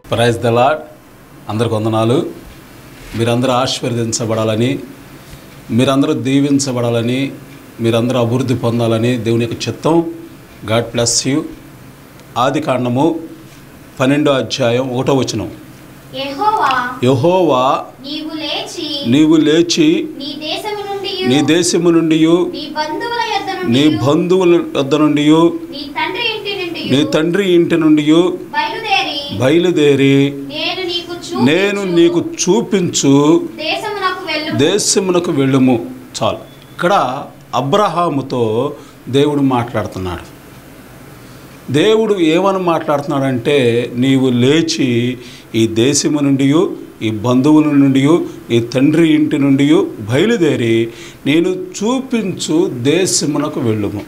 Praise the lord అందరికి వందనాలు మీరందరూ ఆశీర్వదించబడాలని మీరందరూ దీవించబడాలని మీరందరూ అభివృద్ధి పొందాలని దేవుని యొక్క చిత్తం గాడ్ ప్లస్ యూ ఆది కాండము పన్నెండో అధ్యాయం ఒకటో వచనం యెహోవా యహోవా నీవు లేచి నీవు లేచి నీ దేశము నుండి నీ దేశము నుండి నీ బంధువుల యొద్ద నీ నుండి బంధువుల వద్ద నుండి నీ తండ్రి ఇంటి నుండి నీ తండ్రి ఇంటి నుండి బయలుదేరి బయలుదేరి నేను నీకు నేను నీకు చూపించు దేశమునకు వెళ్ళు దేశమునకు వెళ్ళుము చాలు ఇక్కడ అబ్రహాముతో దేవుడు మాట్లాడుతున్నాడు దేవుడు ఏమని మాట్లాడుతున్నాడంటే నీవు లేచి ఈ దేశము నుండి ఈ బంధువుల నుండి ఈ తండ్రి ఇంటి నుండి బయలుదేరి నేను చూపించు దేశమునకు వెళ్ళుము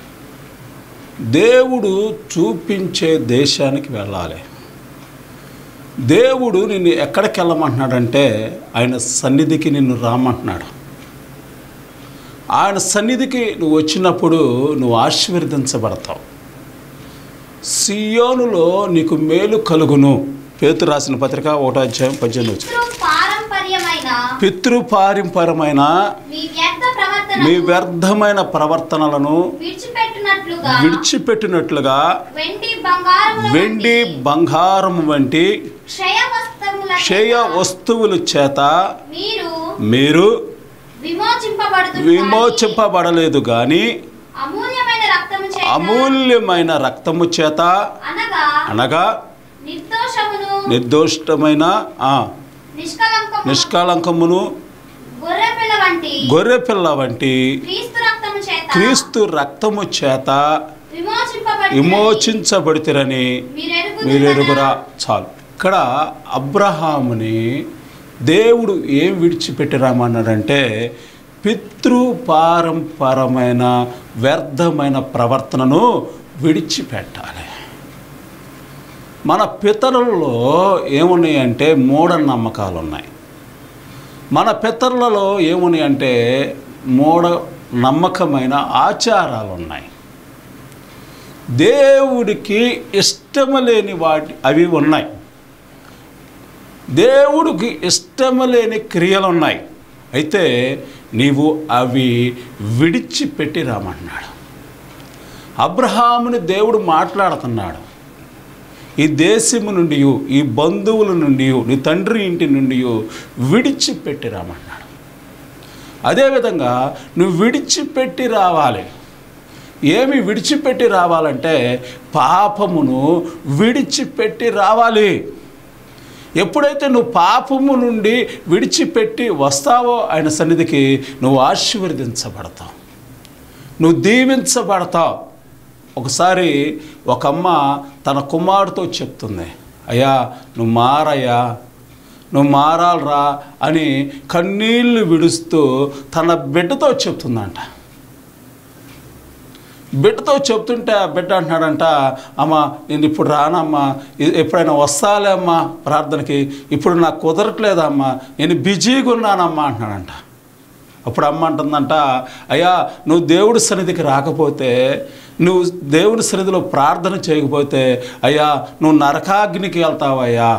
దేవుడు చూపించే దేశానికి వెళ్ళాలి దేవుడు నిన్ను ఎక్కడికి వెళ్ళమంటున్నాడంటే ఆయన సన్నిధికి నిన్ను రామంటున్నాడు ఆయన సన్నిధికి నువ్వు వచ్చినప్పుడు నువ్వు ఆశీర్వదించబడతావు సియోనులో నీకు మేలు కలుగును పేతు రాసిన పత్రిక ఒకటో అధ్యాయం పద్దెనిమిది వచ్చి పితృ పారంపర్యమైన పితృపారంపరమైన మీ వ్యర్థ ప్రవర్తన మీ వ్యర్థమైన ప్రవర్తనలను విడిచిపెట్టినట్లుగా విడిచిపెట్టినట్లుగా వెండి బంగారముల వెండి వంటి బంగారం వంటి క్షయ వస్తువుల క్షయ వస్తువుల చేత మీరు మీరు విమోచింపబడుతున్నారు విమోచింపబడలేదు కానీ అమూల్యమైన రక్తము చేత అమూల్యమైన రక్తము చేత అనగా అనగా నిర్దోషమును నిర్దోషమైన ఆ, నిష్కలంకము నిష్కళంకమును గొర్రెపిల్ల వంటి గొర్రెపిల్ల వంటి క్రీస్తు రక్తము చేత క్రీస్తు రక్తము చేత విమోచింపబడి విమోచించబడితిరని మీరు ఎరుగురా చాలు ఇక్కడ అబ్రహాముని దేవుడు ఏం విడిచిపెట్టి రామన్నాడంటే పితృపారంపరమైన వ్యర్థమైన ప్రవర్తనను విడిచిపెట్టాలి మన పితరులలో ఏమున్నాయంటే మూఢనమ్మకాలు ఉన్నాయి మన పితరులలో ఏమున్నాయంటే మూఢ నమ్మకమైన ఆచారాలు ఉన్నాయి దేవుడికి ఇష్టము లేని వాటి అవి ఉన్నాయి దేవుడికి ఇష్టము లేని క్రియలు ఉన్నాయి అయితే నీవు అవి విడిచిపెట్టి రామన్నాడు అబ్రహాముని దేవుడు మాట్లాడుతున్నాడు ఈ దేశము నుండి ఈ బంధువుల నుండి నీ తండ్రి ఇంటి నుండి విడిచిపెట్టి రామన్నాడు అదేవిధంగా నువ్వు విడిచిపెట్టి రావాలి ఏమి విడిచిపెట్టి రావాలంటే పాపమును విడిచిపెట్టి రావాలి ఎప్పుడైతే నువ్వు పాపము నుండి విడిచిపెట్టి వస్తావో ఆయన సన్నిధికి నువ్వు ఆశీర్వదించబడతావు నువ్వు దీవించబడతావు ఒకసారి ఒక అమ్మ తన కుమారుడితో చెప్తుంది అయ్యా నువ్వు మారయ్యా నువ్వు మారాలరా అని కన్నీళ్లు విడుస్తూ తన బిడ్డతో చెప్తుందంట బిడ్డతో చెప్తుంటే ఆ బిడ్డ అంటున్నాడంట అమ్మ నేను ఇప్పుడు రానమ్మా ఎ- ఎప్పుడైనా వస్తాలే అమ్మా ప్రార్థనకి ఇప్పుడు నాకు కుదరట్లేదమ్మా నేను బిజీగా ఉన్నానమ్మా అంటున్నాడంట అప్పుడు అమ్మ అంటుందంట అయ్యా నువ్వు దేవుడి సన్నిధికి రాకపోతే నువ్వు దేవుడి సన్నిధిలో ప్రార్థన చేయకపోతే అయ్యా నువ్వు నరకాగ్నికి వెళ్తావయ్యా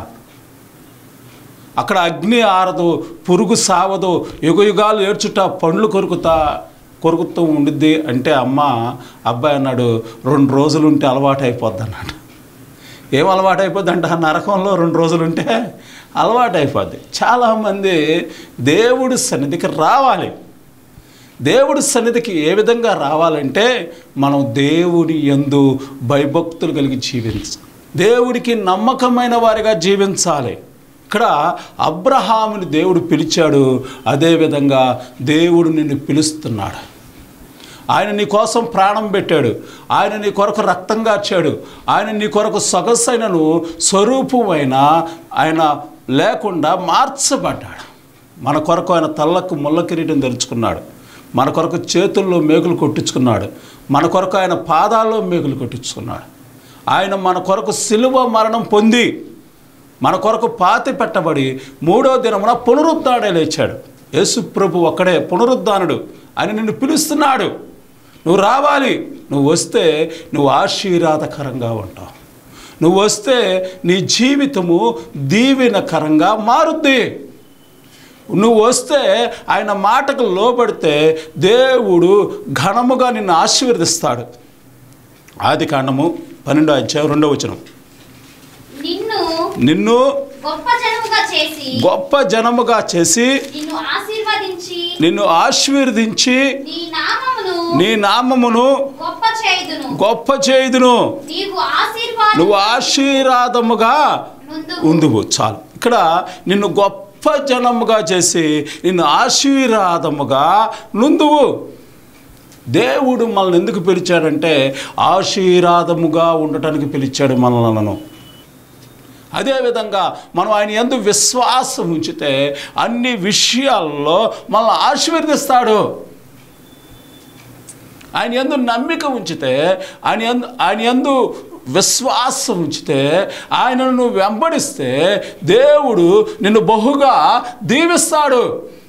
అక్కడ అగ్ని ఆరదు పురుగు సావదు యుగ యుగాలు ఏడ్చుట పండ్లు కొరుకుతా కొరుకుతూ ఉండిద్ది అంటే అమ్మ అబ్బాయి అన్నాడు రెండు రోజులు ఉంటే అలవాటు అయిపోద్ది అన్నాడు ఏం అలవాటు అయిపోద్ది అంటే ఆ నరకంలో రెండు రోజులు ఉంటే అలవాటు అయిపోద్ది చాలామంది దేవుడి సన్నిధికి రావాలి దేవుడి సన్నిధికి ఏ విధంగా రావాలంటే మనం దేవుడి యందు భయభక్తులు కలిగి జీవించ దేవుడికి నమ్మకమైన వారిగా జీవించాలి ఇక్కడ అబ్రహాముని దేవుడు పిలిచాడు అదేవిధంగా దేవుడు నిన్ను పిలుస్తున్నాడు ఆయన నీ కోసం ప్రాణం పెట్టాడు ఆయన నీ కొరకు రక్తం గార్చాడు ఆయన నీ కొరకు సొగసైనను స్వరూపమైన ఆయన లేకుండా మార్చబడ్డాడు మన కొరకు ఆయన తల్లకు ముళ్ళ కిరీటం తెరుచుకున్నాడు మన కొరకు చేతుల్లో మేకులు కొట్టించుకున్నాడు మన కొరకు ఆయన పాదాల్లో మేకులు కొట్టించుకున్నాడు ఆయన మన కొరకు సిలువ మరణం పొంది మన కొరకు పాతి పెట్టబడి మూడో దినమున పునరుద్ధాడే లేచాడు యేసు ప్రభు ఒక్కడే పునరుద్ధానుడు అని నిన్ను పిలుస్తున్నాడు నువ్వు రావాలి నువ్వు వస్తే నువ్వు ఆశీర్వాదకరంగా ఉంటావు నువ్వు వస్తే నీ జీవితము దీవెనకరంగా మారుద్ది నువ్వు వస్తే ఆయన మాటకు లోబడితే దేవుడు ఘనముగా నిన్ను ఆశీర్వదిస్తాడు ఆది కాండము పన్నెండో అధ్యాయం రెండో వచనం నిన్ను నిన్ను గొప్ప జనముగా చేసి గొప్ప జనముగా చేసి నిన్ను ఆశీర్వదించి నిన్ను ఆశీర్వదించి నీ నామమును నీ నామమును గొప్ప చేయుదును గొప్ప చేయుదును నీవు ఆశీర్వాదం నువ్వు ఆశీర్వాదముగా ముందు ఉందువు చాలు ఇక్కడ నిన్ను గొప్ప జనముగా చేసి నిన్ను ఆశీర్వాదముగా నుందువు దేవుడు మనల్ని ఎందుకు పిలిచాడంటే ఆశీర్వాదముగా ఉండటానికి పిలిచాడు మనలను అదేవిధంగా మనం ఆయన ఎందు విశ్వాసం ఉంచితే అన్ని విషయాల్లో మనల్ని ఆశీర్వదిస్తాడు ఆయన ఎందు నమ్మిక ఉంచితే ఆయన ఎందు ఆయన ఎందు విశ్వాసం ఉంచితే ఆయనను నువ్వు వెంబడిస్తే దేవుడు నిన్ను బహుగా దీవిస్తాడు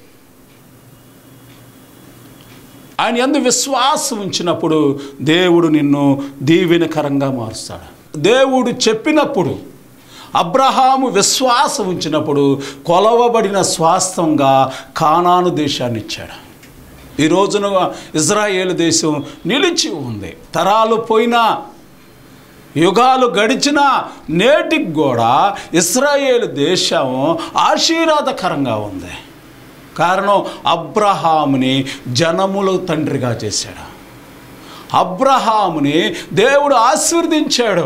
ఆయన ఎందు విశ్వాసం ఉంచినప్పుడు దేవుడు నిన్ను దీవెనకరంగా మారుస్తాడు దేవుడు చెప్పినప్పుడు అబ్రహాము విశ్వాసం ఉంచినప్పుడు కొలవబడిన స్వాస్థంగా కానాను దేశాన్ని ఇచ్చాడు ఈ రోజున ఇజ్రాయేల్ దేశం నిలిచి ఉంది తరాలు పోయినా యుగాలు గడిచినా నేటికి కూడా ఇస్రాయేల్ దేశం ఆశీర్వాదకరంగా ఉంది కారణం అబ్రహాముని జనముల తండ్రిగా చేశాడు అబ్రహాముని దేవుడు ఆశీర్వదించాడు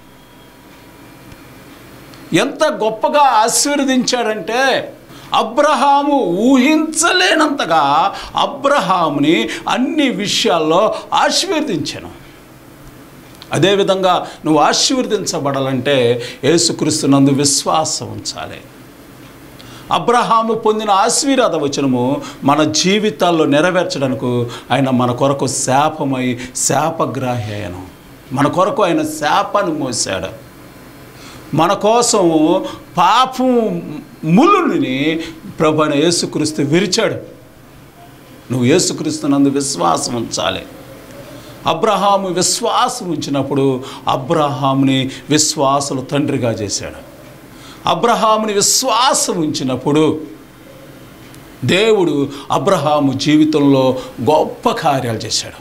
ఎంత గొప్పగా ఆశీర్వదించాడంటే అబ్రహాము ఊహించలేనంతగా అబ్రహాముని అన్ని విషయాల్లో ఆశీర్వదించాను అదేవిధంగా నువ్వు ఆశీర్వదించబడాలంటే యేసుక్రీస్తునందు విశ్వాసం ఉంచాలి అబ్రహాము పొందిన ఆశీర్వాద వచనము మన జీవితాల్లో నెరవేర్చడానికి ఆయన మన కొరకు శాపమై శాపగ్రాహి అయ్యను మన కొరకు ఆయన శాపాన్ని మోసాడు మన కోసం పాపం ములుని ప్రభు అయిన యేసుక్రీస్తు విరిచాడు నువ్వు యేసుక్రీస్తునందు విశ్వాసం ఉంచాలి అబ్రహాము విశ్వాసం ఉంచినప్పుడు అబ్రహాముని విశ్వాసుల తండ్రిగా చేశాడు అబ్రహాముని విశ్వాసం ఉంచినప్పుడు దేవుడు అబ్రహాము జీవితంలో గొప్ప కార్యాలు చేశాడు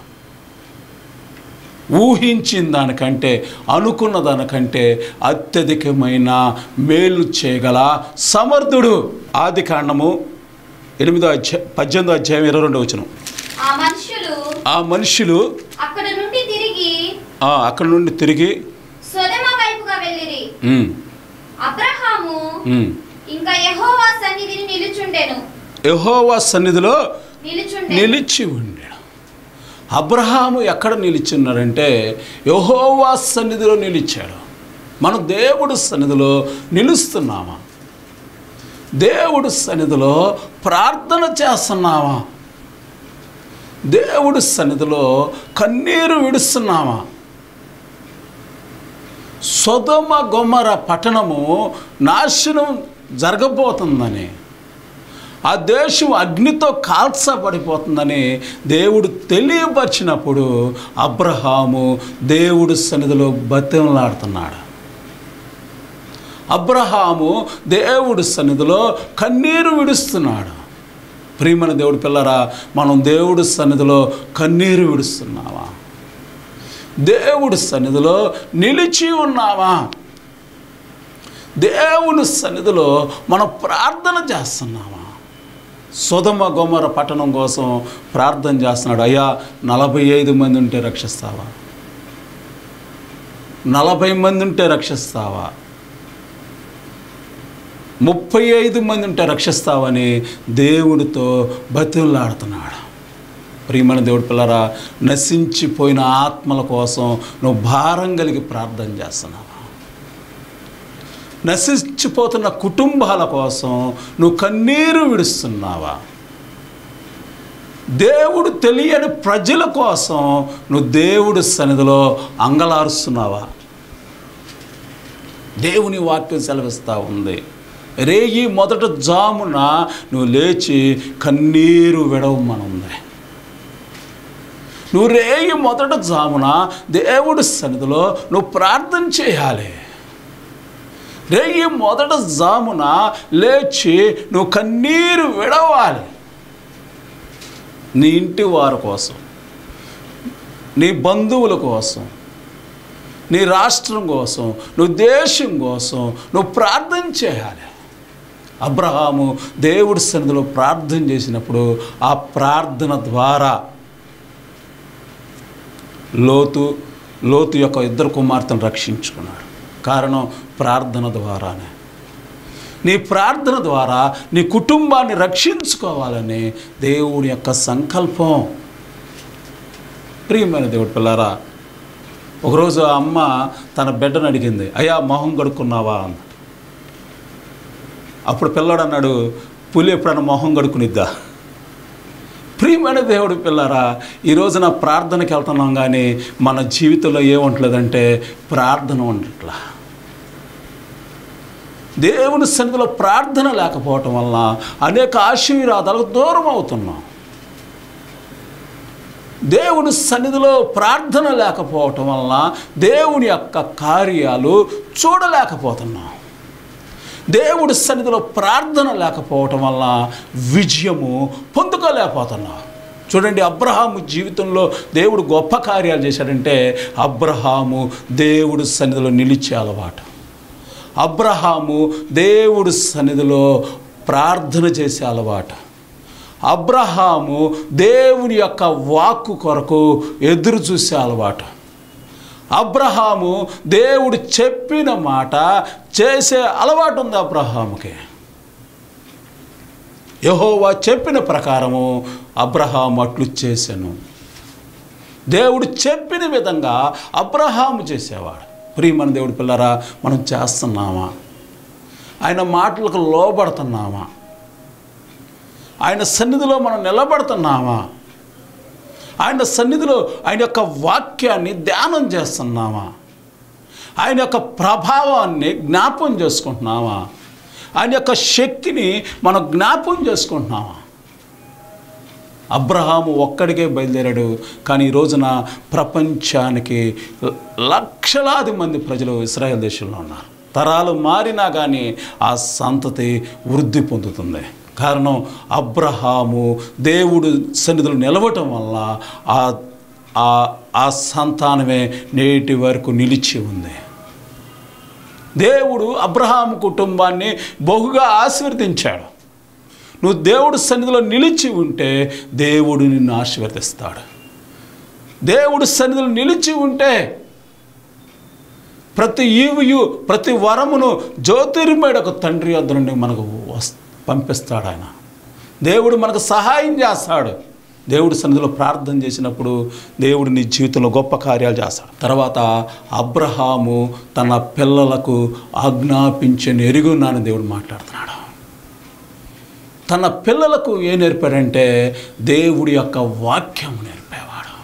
ఊహించిన దానికంటే అనుకున్న దానికంటే అత్యధికమైన మేలు చేయగల సమర్థుడు ఆది కాండము ఎనిమిదో అధ్యాయ పద్దెనిమిదో అధ్యాయం ఇరవై రెండో వచనం ఆ మనుషులు ఆ మనుషులు అక్కడ నుండి తిరిగి ఆ, అక్కడి నుండి తిరిగి సొదమ వైపుగా వెళ్ళిరి ఉమ్, అబ్రహాము ఉమ్, ఇంకా యెహోవా సన్నిధిని నిలుచుండెను యెహోవా సన్నిధిలో నిలుచుండెను నిలిచి ఉండాడు అబ్రహాము ఎక్కడ నిలిచున్నాడంటే యెహోవా సన్నిధిలో నిలిచాడు మనం దేవుడు సన్నిధిలో నిలుస్తున్నామా దేవుడు సన్నిధిలో ప్రార్థన చేస్తున్నామా దేవుడు సన్నిధిలో కన్నీరు విడుస్తున్నామా సొదమ గొమర పట్టణము నాశనం జరగబోతుందని ఆ దేశం అగ్నితో కాల్చబడిపోతుందని దేవుడు తెలియపరిచినప్పుడు అబ్రహాము దేవుడు సన్నిధిలో బతిమలాడుతున్నాడు అబ్రహాము దేవుడి సన్నిధిలో కన్నీరు విడుస్తున్నాడు ప్రియమైన దేవుడి పిల్లరా మనం దేవుడి సన్నిధిలో కన్నీరు విడుస్తున్నావా దేవుడి సన్నిధిలో నిలిచి ఉన్నావా దేవుని సన్నిధిలో మనం ప్రార్థన చేస్తున్నామా సుధమ గొమర పట్టణం కోసం ప్రార్థన చేస్తున్నాడు అయ్యా నలభై ఐదు మంది ఉంటే రక్షిస్తావా నలభై మంది ఉంటే రక్షిస్తావా ముప్పై ఐదు మంది ఉంటే రక్షిస్తావని దేవుడితో బతిలాడుతున్నాడు ప్రియమైన దేవుడి పిల్లరా నశించిపోయిన ఆత్మల కోసం నువ్వు భారం కలిగి ప్రార్థన చేస్తున్నావా నశించిపోతున్న కుటుంబాల కోసం నువ్వు కన్నీరు విడుస్తున్నావా దేవుడు తెలియని ప్రజల కోసం నువ్వు దేవుడి సన్నిధిలో అంగలారుస్తున్నావా దేవుని వాక్యం సెలవిస్తూ ఉంది రేయి మొదట జామున నువ్వు లేచి కన్నీరు విడవమనుంది నువ్వు రేయి మొదట జామున దేవుడి సన్నిధిలో నువ్వు ప్రార్థన చేయాలి రేయి మొదట జామున లేచి నువ్వు కన్నీరు విడవాలి నీ ఇంటి వారి కోసం నీ బంధువుల కోసం నీ రాష్ట్రం కోసం నువ్వు దేశం కోసం నువ్వు ప్రార్థన చేయాలి అబ్రహాము దేవుడి సన్నిధిలో ప్రార్థన చేసినప్పుడు ఆ ప్రార్థన ద్వారా లోతు లోతు యొక్క ఇద్దరు కుమార్తెను రక్షించుకున్నాడు కారణం ప్రార్థన ద్వారానే నీ ప్రార్థన ద్వారా నీ కుటుంబాన్ని రక్షించుకోవాలని దేవుడి యొక్క సంకల్పం ప్రియమైన దేవుడి పిల్లారా ఒకరోజు ఆ అమ్మ తన బిడ్డను అడిగింది అయ్యా మొహం కడుక్కున్నావా అంది అప్పుడు పిల్లాడు అన్నాడు పులి ఎప్పుడన్నా మొహం కడుక్కునిద్దా ప్రియమైన దేవుడు పిల్లరా ఈరోజు నా ప్రార్థనకి వెళ్తున్నాం కానీ మన జీవితంలో ఏముంటలేదంటే ప్రార్థన ఉండట్లా దేవుని సన్నిధిలో ప్రార్థన లేకపోవటం వల్ల అనేక ఆశీర్వాదాలకు దూరం అవుతున్నాం దేవుని సన్నిధిలో ప్రార్థన లేకపోవటం వల్ల దేవుని యొక్క కార్యాలు చూడలేకపోతున్నాం దేవుడి సన్నిధిలో ప్రార్థన లేకపోవటం వల్ల విజయము పొందుకోలేకపోతున్నాం చూడండి అబ్రహాము జీవితంలో దేవుడు గొప్ప కార్యాలు చేశాడంటే అబ్రహాము దేవుడి సన్నిధిలో నిలిచే అలవాటు అబ్రహాము దేవుడి సన్నిధిలో ప్రార్థన చేసే అలవాటు అబ్రహాము దేవుని యొక్క వాక్కు కొరకు ఎదురు చూసే అలవాటు అబ్రహాము దేవుడు చెప్పిన మాట చేసే అలవాటు ఉంది అబ్రహాముకి యహోవా చెప్పిన ప్రకారము అబ్రహాము అట్లు చేశాను దేవుడు చెప్పిన విధంగా అబ్రహాము చేసేవాడు ప్రియమైన దేవుడి పిల్లరా మనం చేస్తున్నామా ఆయన మాటలకు లోబడుతున్నామా ఆయన సన్నిధిలో మనం నిలబడుతున్నామా ఆయన సన్నిధిలో ఆయన యొక్క వాక్యాన్ని ధ్యానం చేస్తున్నామా ఆయన యొక్క ప్రభావాన్ని జ్ఞాపం చేసుకుంటున్నామా ఆయన యొక్క శక్తిని మనం జ్ఞాపం చేసుకుంటున్నామా అబ్రహాము ఒక్కడికే బయలుదేరాడు కానీ ఈ రోజున ప్రపంచానికి లక్షలాది మంది ప్రజలు ఇస్రాయేల్ దేశంలో ఉన్నారు తరాలు మారినా కానీ ఆ సంతతి వృద్ధి పొందుతుంది కారణం అబ్రహాము దేవుడు సన్నిధులు నిలవటం వల్ల ఆ ఆ ఆ సంతానమే నేటి వరకు నిలిచి ఉంది దేవుడు అబ్రహాము కుటుంబాన్ని బహుగా ఆశీర్వదించాడు నువ్వు దేవుడు సన్నిధిలో నిలిచి ఉంటే దేవుడు నిన్ను ఆశీర్వదిస్తాడు దేవుడు సన్నిధిలో నిలిచి ఉంటే ప్రతి ఈవియు ప్రతి వరమును జ్యోతిర్మేడకు తండ్రి వద్ద నుండి మనకు వస్ పంపిస్తాడు ఆయన దేవుడు మనకు సహాయం చేస్తాడు దేవుడి సన్నిధిలో ప్రార్థన చేసినప్పుడు దేవుడు నీ జీవితంలో గొప్ప కార్యాలు చేస్తాడు తర్వాత అబ్రహాము తన పిల్లలకు ఆజ్ఞాపించిన ఎరుగున్నాను దేవుడు మాట్లాడుతున్నాడు తన పిల్లలకు ఏం నేర్పాడంటే దేవుడి యొక్క వాక్యం నేర్పేవాడు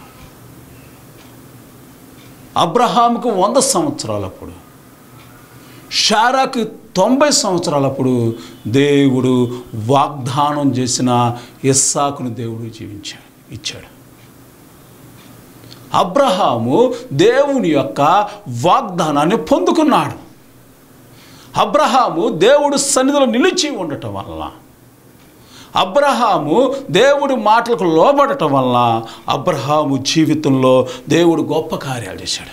అబ్రహాముకు వంద సంవత్సరాలప్పుడు షారాకి తొంభై సంవత్సరాలప్పుడు దేవుడు వాగ్దానం చేసిన ఇస్సాకును దేవుడు జీవించాడు ఇచ్చాడు అబ్రహాము దేవుని యొక్క వాగ్దానాన్ని పొందుకున్నాడు అబ్రహాము దేవుడు సన్నిధిలో నిలిచి ఉండటం వల్ల అబ్రహాము దేవుడి మాటలకు లోబడటం వల్ల అబ్రహాము జీవితంలో దేవుడు గొప్ప కార్యాలు చేశాడు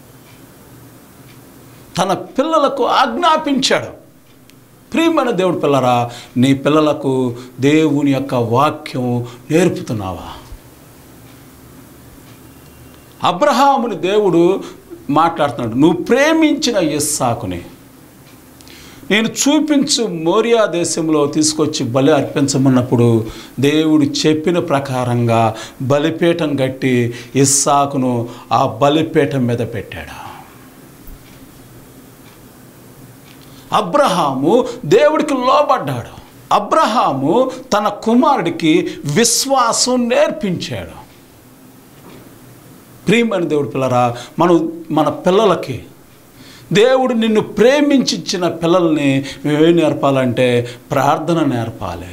తన పిల్లలకు ఆజ్ఞాపించాడు ప్రియమైన దేవుడి పిల్లరా నీ పిల్లలకు దేవుని యొక్క వాక్యం నేర్పుతున్నావా అబ్రహాముని దేవుడు మాట్లాడుతున్నాడు నువ్వు ప్రేమించిన ఇస్సాకుని నేను చూపించు మోరియా దేశంలో తీసుకొచ్చి బలి అర్పించమన్నప్పుడు దేవుడు చెప్పిన ప్రకారంగా బలిపీఠం కట్టి ఇస్సాకును ఆ బలిపీఠం మీద పెట్టాడు అబ్రహాము దేవుడికి లోబడ్డాడు అబ్రహాము తన కుమారుడికి విశ్వాసం నేర్పించాడు ప్రియమైన దేవుడి పిల్లరా మనం మన పిల్లలకి దేవుడు నిన్ను ప్రేమించి ఇచ్చిన పిల్లల్ని మేమేం నేర్పాలంటే ప్రార్థన నేర్పాలి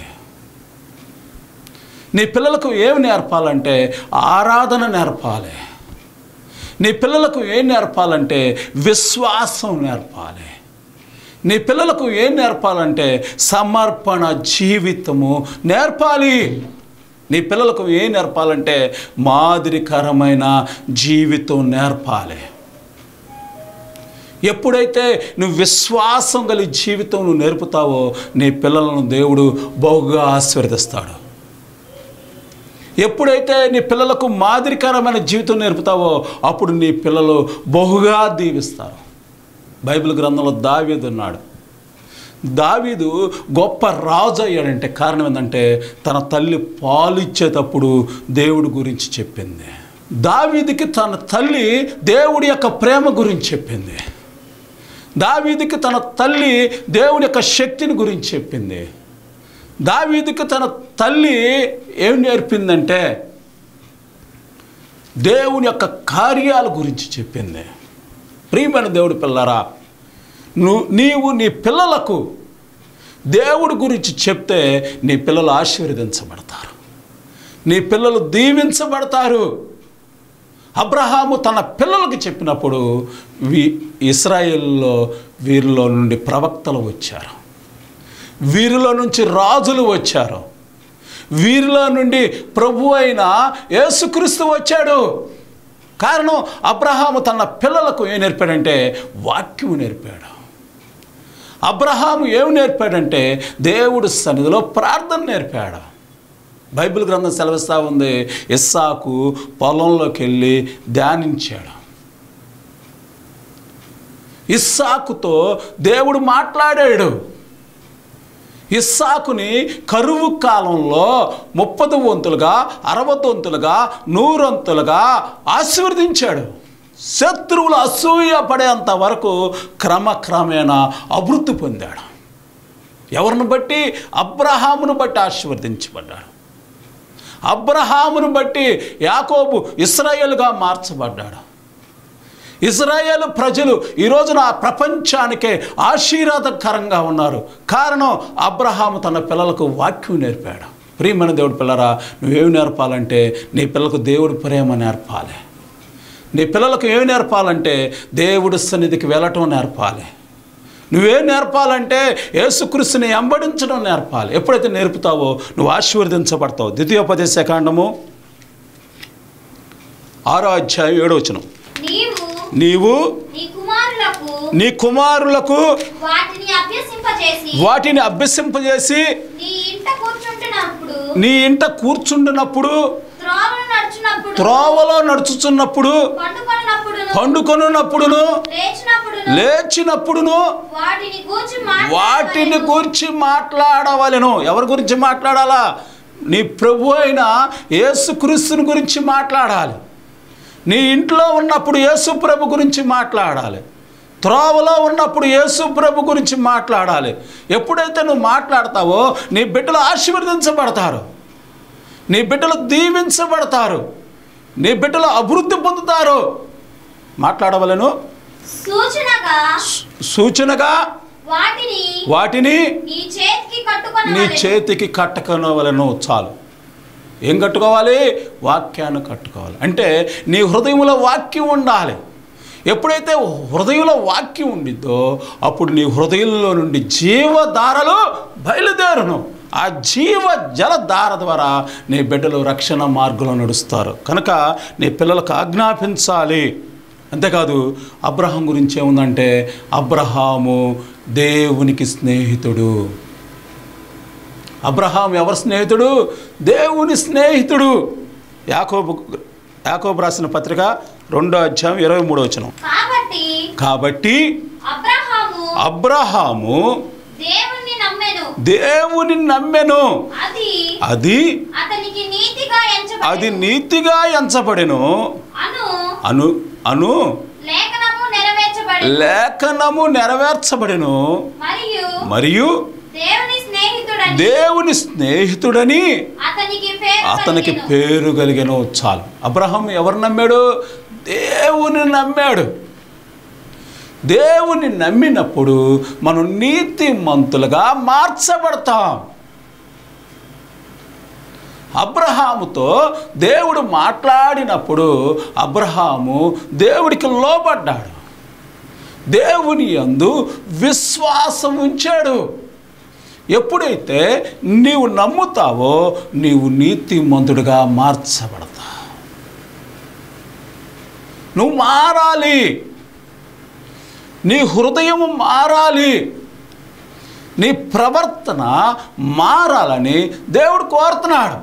నీ పిల్లలకు ఏమి నేర్పాలంటే ఆరాధన నేర్పాలి నీ పిల్లలకు ఏం నేర్పాలంటే విశ్వాసం నేర్పాలి నీ పిల్లలకు ఏం నేర్పాలంటే సమర్పణ జీవితము నేర్పాలి నీ పిల్లలకు ఏం నేర్పాలంటే మాదిరికరమైన జీవితం నేర్పాలి ఎప్పుడైతే నువ్వు విశ్వాసం కలిగి జీవితం నువ్వు నేర్పుతావో నీ పిల్లలను దేవుడు బహుగా ఆశీర్వదిస్తాడు ఎప్పుడైతే నీ పిల్లలకు మాదిరికరమైన జీవితం నేర్పుతావో అప్పుడు నీ పిల్లలు బహుగా దీవిస్తారు బైబిల్ గ్రంథంలో దావీదు ఉన్నాడు దావీదు గొప్ప రాజు అయ్యాడంటే కారణం ఏంటంటే తన తల్లి పాలు ఇచ్చేటప్పుడు దేవుడి గురించి చెప్పింది దావీదికి తన తల్లి దేవుడి యొక్క ప్రేమ గురించి చెప్పింది దావీదికి తన తల్లి దేవుని యొక్క శక్తిని గురించి చెప్పింది దావీదికి తన తల్లి ఏం నేర్పిందంటే దేవుని యొక్క కార్యాల గురించి చెప్పింది ప్రియమైన దేవుడి పిల్లరా నువ్వు నీవు నీ పిల్లలకు దేవుడి గురించి చెప్తే నీ పిల్లలు ఆశీర్వదించబడతారు నీ పిల్లలు దీవించబడతారు అబ్రహాము తన పిల్లలకు చెప్పినప్పుడు వీ ఇస్రాయేల్లో వీరిలో నుండి ప్రవక్తలు వచ్చారు వీరిలో నుంచి రాజులు వచ్చారు వీరిలో నుండి ప్రభు అయిన యేసుక్రీస్తు వచ్చాడు కారణం అబ్రహాము తన పిల్లలకు ఏం నేర్పాడంటే వాక్యం నేర్పాడు అబ్రహాము ఏమి నేర్పాడంటే దేవుడు సన్నిధిలో ప్రార్థన నేర్పాడు బైబిల్ గ్రంథం సెలవిస్తూ ఉంది ఇస్సాకు పొలంలోకి వెళ్ళి ధ్యానించాడు ఇస్సాకుతో దేవుడు మాట్లాడాడు ఇస్సాకుని కరువు కాలంలో ముప్పది వంతులుగా అరవతొంతులుగా నూరొంతులుగా ఆశీర్వదించాడు శత్రువులు అసూయ పడేంత వరకు క్రమక్రమేణా అభివృద్ధి పొందాడు ఎవరిని బట్టి అబ్రహామును బట్టి ఆశీర్వదించబడ్డాడు అబ్రహామును బట్టి యాకోబు ఇస్రాయేలుగా మార్చబడ్డాడు ఇజ్రాయేల్ ప్రజలు ఈ రోజున ఆ ప్రపంచానికే ఆశీర్వాదకరంగా ఉన్నారు కారణం అబ్రహాము తన పిల్లలకు వాక్యం నేర్పాడు ప్రియమైన దేవుడి పిల్లరా నువ్వేమి నేర్పాలంటే నీ పిల్లలకు దేవుడి ప్రేమ నేర్పాలి నీ పిల్లలకు ఏమి నేర్పాలంటే దేవుడి సన్నిధికి వెళ్ళటం నేర్పాలి నువ్వేం నేర్పాలంటే యేసుక్రీస్తుని ఎంబడించడం నేర్పాలి ఎప్పుడైతే నేర్పుతావో నువ్వు ఆశీర్వదించబడతావు ద్వితీయోపదేశ కాండము ఆరో అధ్యాయం ఏడో వచనం నీవు నీవు నీ కుమారులకు నీ కుమారులకు వాటిని అభ్యసింపజేసి వాటిని అభ్యసింపజేసి నీ ఇంట కూర్చుంటున్నప్పుడు నీ ఇంట కూర్చుండినప్పుడు త్రోవను నడుచున్నప్పుడు త్రోవలో నడుచుచున్నప్పుడు పండుకొన్నప్పుడును పండుకొనున్నప్పుడును లేచినప్పుడును లేచినప్పుడును వాటిని గూర్చి వాటిని మాట్లాడవలెను. గురించి మాట్లాడవలెను ఎవరి గురించి మాట్లాడాలా నీ ప్రభు అయిన యేసుక్రీస్తుని గురించి మాట్లాడాలి నీ ఇంట్లో ఉన్నప్పుడు యేసు ప్రభు గురించి మాట్లాడాలి త్రోవలో ఉన్నప్పుడు యేసు ప్రభు గురించి మాట్లాడాలి ఎప్పుడైతే నువ్వు మాట్లాడతావో నీ బిడ్డలు ఆశీర్వదించబడతారు నీ బిడ్డలు దీవించబడతారు నీ బిడ్డలు అభివృద్ధి పొందుతారు మాట్లాడవలను సూచనగా సూచనగా వాటిని వాటిని నీ చేతికి నీ కట్టుకొనవలెను. చేతికి కట్టుకొనవలను చాలు ఏం కట్టుకోవాలి వాక్యాన్ని కట్టుకోవాలి అంటే నీ హృదయంలో వాక్యం ఉండాలి ఎప్పుడైతే హృదయంలో వాక్యం ఉండిద్దో అప్పుడు నీ హృదయంలో నుండి జీవధారలు బయలుదేరును ఆ జీవ జలధార ద్వారా నీ బిడ్డలు రక్షణ మార్గంలో నడుస్తారు కనుక నీ పిల్లలకు ఆజ్ఞాపించాలి అంతేకాదు అబ్రహాం గురించి ఏముందంటే అబ్రహాము దేవునికి స్నేహితుడు అబ్రహాం ఎవరి స్నేహితుడు దేవుని స్నేహితుడు యాకోబు యాకోబు రాసిన పత్రిక రెండో అధ్యాయం ఇరవై మూడో వచనం కాబట్టి కాబట్టి అబ్రహాము అబ్రహాము దేవుణ్ణి నమ్మెను దేవుని నమ్మెను అది అది అతనికి నీతిగా ఎంచబడెను అది నీతిగా ఎంచబడెను అను అను అను లేఖనము నెరవేర్చబడి లేఖనము నెరవేర్చబడెను మరియు మరియు దేవుని స్నేహితుడని దేవుని స్నేహితుడని అతనికి పేరు అతనికి కలిగెను. పేరు కలిగను చాలు అబ్రహం ఎవరు నమ్మాడు దేవుని నమ్మాడు దేవుని నమ్మినప్పుడు మనం నీతిమంతులుగా మార్చబడతాం అబ్రహాముతో దేవుడు మాట్లాడినప్పుడు అబ్రహాము దేవుడికి లోబడ్డాడు దేవుని యందు విశ్వాసం ఉంచాడు ఎప్పుడైతే నీవు నమ్ముతావో నీవు నీతిమంతుడిగా మార్చబడతావు నువ్వు మారాలి నీ హృదయం మారాలి నీ ప్రవర్తన మారాలని దేవుడు కోరుతున్నాడు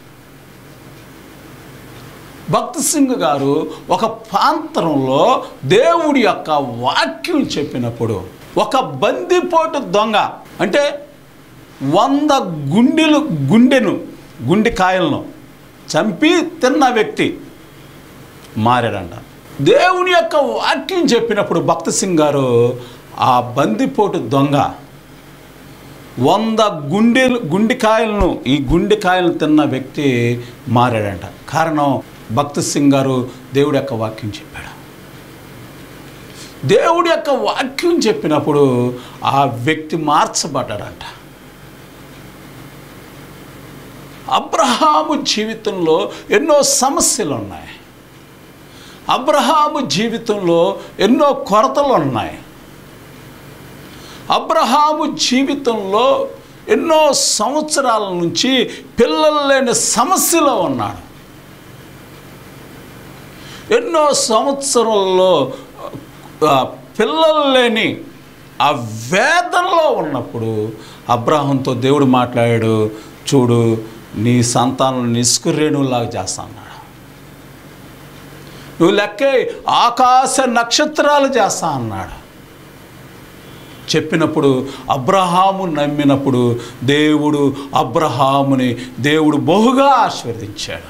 భక్త్ సింగ్ గారు ఒక ప్రాంతంలో దేవుడి యొక్క వాక్యం చెప్పినప్పుడు ఒక బందిపోటు దొంగ అంటే వంద గుండెలు గుండెను గుండెకాయలను చంపి తిన్న వ్యక్తి మారాడంట దేవుని యొక్క వాక్యం చెప్పినప్పుడు భక్త సింగ్ గారు ఆ బందిపోటు దొంగ వంద గుండెలు గుండెకాయలను ఈ గుండెకాయలను తిన్న వ్యక్తి మారాడంట కారణం భక్త సింగ్ గారు దేవుడి యొక్క వాక్యం చెప్పాడు దేవుడి యొక్క వాక్యం చెప్పినప్పుడు ఆ వ్యక్తి మార్చబడ్డాడంట అబ్రహాము జీవితంలో ఎన్నో సమస్యలు ఉన్నాయి అబ్రహాము జీవితంలో ఎన్నో కొరతలు ఉన్నాయి అబ్రహాము జీవితంలో ఎన్నో సంవత్సరాల నుంచి పిల్లలు లేని సమస్యలో ఉన్నాడు ఎన్నో సంవత్సరాల్లో ఆ, పిల్లలు లేని ఆ వేదనలో ఉన్నప్పుడు అబ్రాహంతో దేవుడు మాట్లాడాడు చూడు నీ సంతానం నిష్కురేణులాగా చేస్తా అన్నాడు నువ్వు లెక్కే ఆకాశ నక్షత్రాలు చేస్తా అన్నాడు చెప్పినప్పుడు అబ్రహాము నమ్మినప్పుడు దేవుడు అబ్రహాముని దేవుడు బహుగా ఆశీర్వదించాడు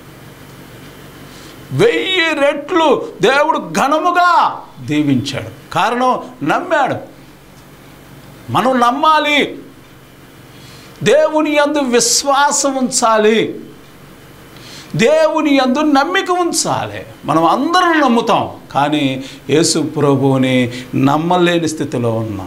వెయ్యి రెట్లు దేవుడు ఘనముగా దీవించాడు కారణం నమ్మాడు మనం నమ్మాలి దేవుని యందు విశ్వాసం ఉంచాలి దేవుని యందు నమ్మిక ఉంచాలి మనం అందరం నమ్ముతాం కానీ యేసు ప్రభువుని నమ్మలేని స్థితిలో ఉన్నాం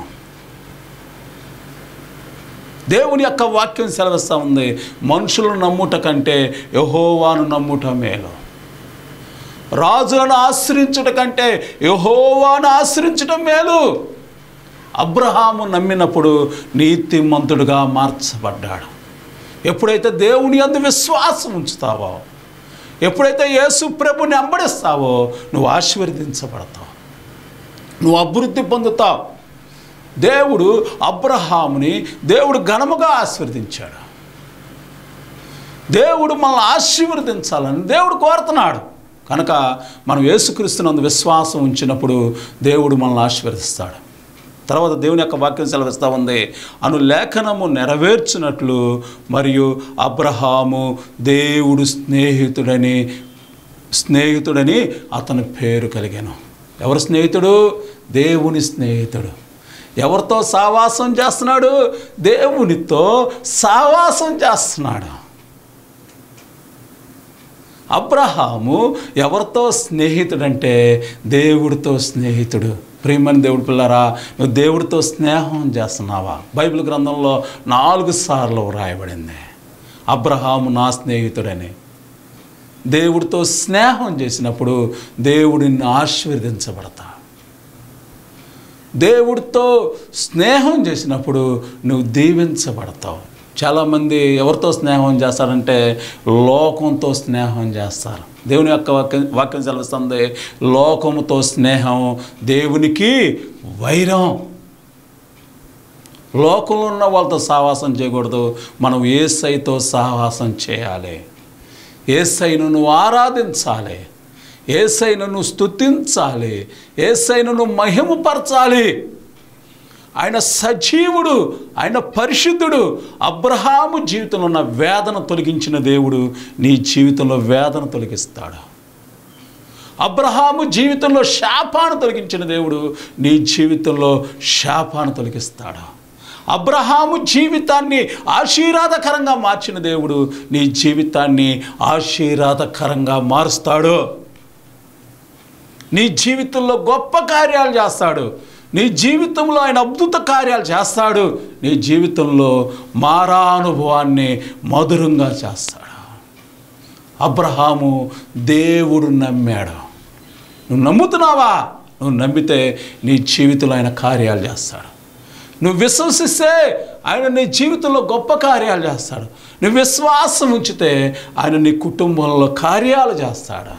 దేవుని యొక్క వాక్యం సెలవిస్తూ ఉంది మనుషులను నమ్ముట కంటే యహోవాను నమ్ముట మేలు రాజులను ఆశ్రయించుట కంటే యహోవాను ఆశ్రయించటం మేలు అబ్రహాము నమ్మినప్పుడు నీతిమంతుడుగా మార్చబడ్డాడు ఎప్పుడైతే దేవుని అందు విశ్వాసం ఉంచుతావో ఎప్పుడైతే యేసు ప్రభుని అంబడిస్తావో నువ్వు ఆశీర్వదించబడతావు నువ్వు అభివృద్ధి పొందుతావు దేవుడు అబ్రహాముని దేవుడు ఘనముగా ఆశీర్వదించాడు దేవుడు మనల్ని ఆశీర్వదించాలని దేవుడు కోరుతున్నాడు కనుక మనం యేసుక్రీస్తునందు విశ్వాసం ఉంచినప్పుడు దేవుడు మనల్ని ఆశీర్వదిస్తాడు తర్వాత దేవుని యొక్క వాక్యం సెలవిస్తూ ఉంది అను లేఖనము నెరవేర్చినట్లు మరియు అబ్రహాము దేవుడు స్నేహితుడని స్నేహితుడని అతని పేరు కలిగాను ఎవరు స్నేహితుడు దేవుని స్నేహితుడు ఎవరితో సావాసం చేస్తున్నాడు దేవునితో సావాసం చేస్తున్నాడు అబ్రహాము ఎవరితో స్నేహితుడంటే దేవుడితో స్నేహితుడు ప్రియమని దేవుడి పిల్లరా నువ్వు దేవుడితో స్నేహం చేస్తున్నావా బైబిల్ గ్రంథంలో నాలుగు సార్లు రాయబడింది అబ్రహాము నా స్నేహితుడని దేవుడితో స్నేహం చేసినప్పుడు దేవుడిని ఆశీర్వదించబడతా దేవుడితో స్నేహం చేసినప్పుడు నువ్వు దీవించబడతావు చాలామంది ఎవరితో స్నేహం చేస్తారంటే లోకంతో స్నేహం చేస్తారు దేవుని యొక్క వాక్యం వాక్యం సెలవిస్తుంది లోకముతో స్నేహం దేవునికి వైరం లోకంలో ఉన్న వాళ్ళతో సహవాసం చేయకూడదు మనం ఏసైతో సహవాసం చేయాలి ఏసైను నువ్వు ఆరాధించాలి ఏసైను నువ్వు స్తుతించాలి ఏసైను నువ్వు మహిమపరచాలి ఆయన సజీవుడు ఆయన పరిశుద్ధుడు అబ్రహాము జీవితంలో ఉన్న వేదన తొలగించిన దేవుడు నీ జీవితంలో వేదన తొలగిస్తాడు అబ్రహాము జీవితంలో శాపాను తొలగించిన దేవుడు నీ జీవితంలో శాపాను తొలగిస్తాడు అబ్రహాము జీవితాన్ని ఆశీర్వాదకరంగా మార్చిన దేవుడు నీ జీవితాన్ని ఆశీర్వాదకరంగా మారుస్తాడు నీ జీవితంలో గొప్ప కార్యాలు చేస్తాడు నీ జీవితంలో ఆయన అద్భుత కార్యాలు చేస్తాడు నీ జీవితంలో మారానుభవాన్ని మధురంగా చేస్తాడు అబ్రహాము దేవుడు నమ్మాడు నువ్వు నమ్ముతున్నావా నువ్వు నమ్మితే నీ జీవితంలో ఆయన కార్యాలు చేస్తాడు నువ్వు విశ్వసిస్తే ఆయన నీ జీవితంలో గొప్ప కార్యాలు చేస్తాడు నువ్వు విశ్వాసం ఉంచితే ఆయన నీ కుటుంబంలో కార్యాలు చేస్తాడు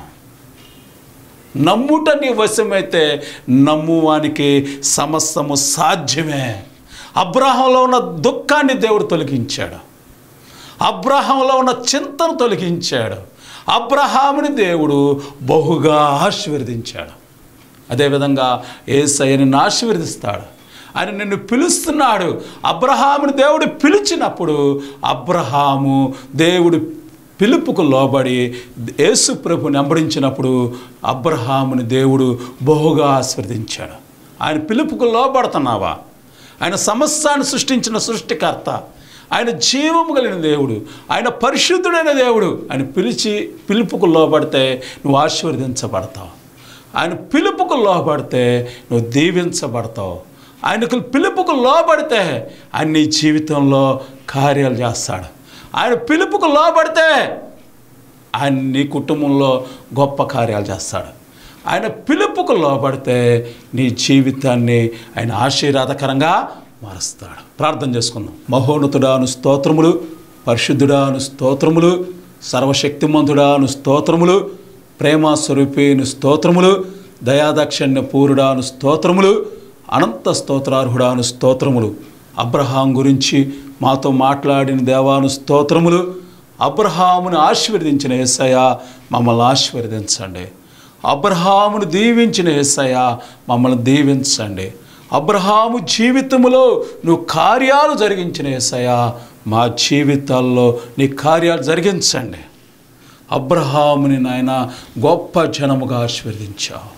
నమ్ముట నీ వశమైతే నమ్మువానికి సమస్తము సాధ్యమే అబ్రాహంలో ఉన్న దుఃఖాన్ని దేవుడు తొలగించాడు అబ్రహాంలో ఉన్న చింతను తొలగించాడు అబ్రహాముని దేవుడు బహుగా ఆశీర్వదించాడు అదేవిధంగా ఏసయ్య నిన్ను ఆశీర్వదిస్తాడు ఆయన నిన్ను పిలుస్తున్నాడు అబ్రహాముని దేవుడు పిలిచినప్పుడు అబ్రహాము దేవుడు పిలుపుకు లోబడి యేసు ప్రభుని వెంబడించినప్పుడు అబ్రహాముని దేవుడు బహుగా ఆశీర్వదించాడు ఆయన పిలుపుకు లోబడుతున్నావా ఆయన సమస్తాన్ని సృష్టించిన సృష్టికర్త ఆయన జీవము కలిగిన దేవుడు ఆయన పరిశుద్ధుడైన దేవుడు ఆయన పిలిచి పిలుపుకు లోబడితే నువ్వు ఆశీర్వదించబడతావు ఆయన పిలుపుకు లోబడితే నువ్వు దీవించబడతావు ఆయనకు పిలుపుకు లోబడితే ఆయన నీ జీవితంలో కార్యాలు చేస్తాడు ఆయన పిలుపుకు లోబడితే ఆయన నీ కుటుంబంలో గొప్ప కార్యాలు చేస్తాడు ఆయన పిలుపుకు లోబడితే నీ జీవితాన్ని ఆయన ఆశీర్వాదకరంగా మారుస్తాడు ప్రార్థన చేసుకుందాం మహోన్నతుడాను స్తోత్రములు పరిశుద్ధుడాను స్తోత్రములు సర్వశక్తిమంతుడాను స్తోత్రములు ప్రేమ స్వరూపేను స్తోత్రములు దయాదక్షిణ్య పూరుడాను స్తోత్రములు అనంత స్తోత్రార్హుడాను స్తోత్రములు అబ్రహాం గురించి మాతో మాట్లాడిన దేవాను స్తోత్రములు అబ్రహామును ఆశీర్వదించిన యేసయ్య మమ్మల్ని ఆశీర్వదించండి అబ్రహామును దీవించిన యేసయ్య మమ్మల్ని దీవించండి అబ్రహాము జీవితములో నువ్వు కార్యాలు జరిగించిన యేసయ్య మా జీవితాల్లో నీ కార్యాలు జరిగించండి అబ్రహాముని నాయన గొప్ప జనముగా ఆశీర్వదించావు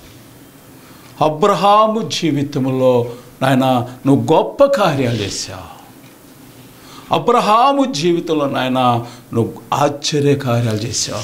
అబ్రహాము జీవితంలో నాయన నువ్వు గొప్ప కార్యాలు చేశావు అబ్రహాము జీవితంలో నాయన నువ్వు ఆశ్చర్య కార్యాలు చేశావు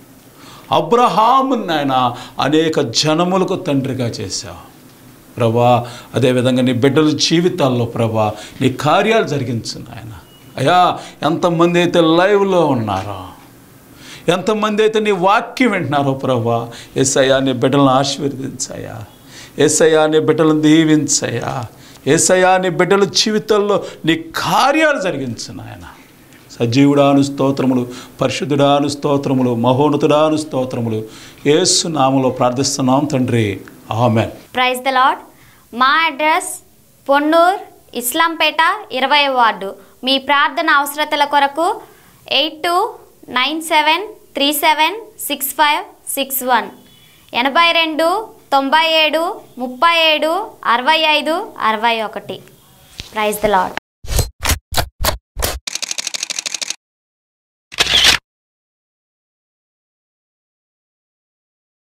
అబ్రహాము నాయన అనేక జనములకు తండ్రిగా చేశావు ప్రభా అదేవిధంగా నీ బిడ్డల జీవితాల్లో ప్రభా నీ కార్యాలు జరిగించు నాయన అయ్యా ఎంతమంది అయితే లైవ్లో ఉన్నారో ఎంతమంది అయితే నీ వాక్యం వింటున్నారో ప్రభా ఎస్ఐయా నీ బిడ్డలను ఆశీర్వదించయ్యా ఎస్ఐయా నీ బిడ్డలను దీవించయ్యా ఏసయ్యా నీ బిడ్డల జీవితాల్లో నీ కార్యాలు జరిగించు నాయన సజీవుడాను స్తోత్రములు పరిశుద్ధుడాను స్తోత్రములు మహోన్నతుడాను స్తోత్రములు ఏసు నామలో ప్రార్థిస్తున్నాం తండ్రి ఆమెన్ ప్రైజ్ ద లాడ్ మా అడ్రస్ పొన్నూర్ ఇస్లాంపేట ఇరవై వార్డు మీ ప్రార్థన అవసరతల కొరకు eight two nine seven three seven six five six one ఎనభై రెండు తొంభై ఏడు ముప్పై ఏడు అరవై ఐదు అరవై ఒకటి ప్రైజ్ ద లాడ్